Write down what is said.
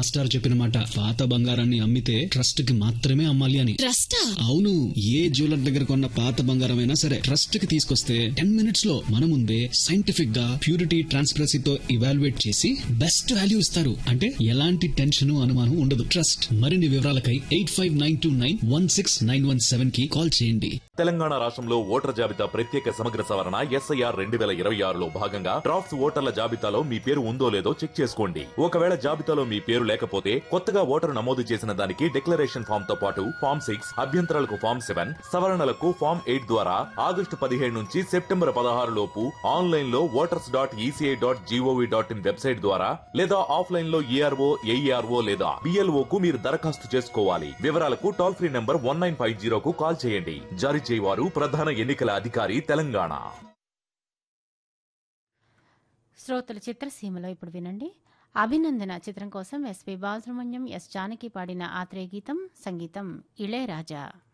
master చెప్పిన మాట పాత బంగారాన్ని అమ్మితే ట్రస్ట్ కి మాత్రమే అమ్మాలి అని ట్రస్టా అవును ఏ జ్యువెలర్ దగ్గర కొన్న పాత బంగారం అయినా సరే ట్రస్ట్ కి తీసుకొస్తే టెన్ మినిట్స్ లో మన ముందే సైంటిఫిక్ గా ప్యూరిటీ ట్రాన్స్పరసీతో ఇవాల్యుయేట్ చేసి బెస్ట్ వాల్యూ ఇస్తారు అంటే ఎలాంటి టెన్షన్ అనుమానం ఉండదు ట్రస్ట్ మరిన్ని వివరాలకై eight five nine two nine one six nine one seven కి కాల్ చేయండి తెలంగాణ రాష్ట్రంలో ఓటర్ జాబితా ప్రత్యేక సమగ్ర సవరణ ఎస్ఐఆర్ రెండు వేల ఇరవై ఆరులో భాగంగా డ్రాఫ్ట్స్ ఓటర్ల జాబితాలో మీ పేరు ఉందో లేదో చెక్ చేసుకోండి ఒకవేళ జాబితాలో మీ పేరు లేకపోతే కొత్తగా ఓటరు నమోదు చేసిన దానికి డిక్లరేషన్ ఫామ్ తో పాటు ఫామ్ సిక్స్ అభ్యంతరాలకు ఫామ్ సెవెన్ సవరణలకు ఫామ్ ఎయిట్ ద్వారా ఆగస్టు పదిహేడు నుంచి సెప్టెంబర్ పదహారు లోపు ఆన్లైన్ లో voters dot ECI dot GOV dot in website ద్వారా లేదా ఆఫ్లైన్ లో ఏఆర్ఓ ఏఈఆర్ఓ లేదా బిఎల్ఓ కు మీరు దరఖాస్తు చేసుకోవాలి వివరాలకు toll free number one nine five జీరోకు కాల్ చేయండి జారీ చేయవారు ప్రధాన ఎన్నికల అధికారి తెలంగాణ శ్రోతల చిత్రసీమలో ఇప్పుడు వినండి అభినందన చిత్రం కోసం ఎస్పి బాలసుబ్రహ్మణ్యం ఎస్ జానకి పాడిన ఆత్రేయ గీతం సంగీతం ఇళయరాజా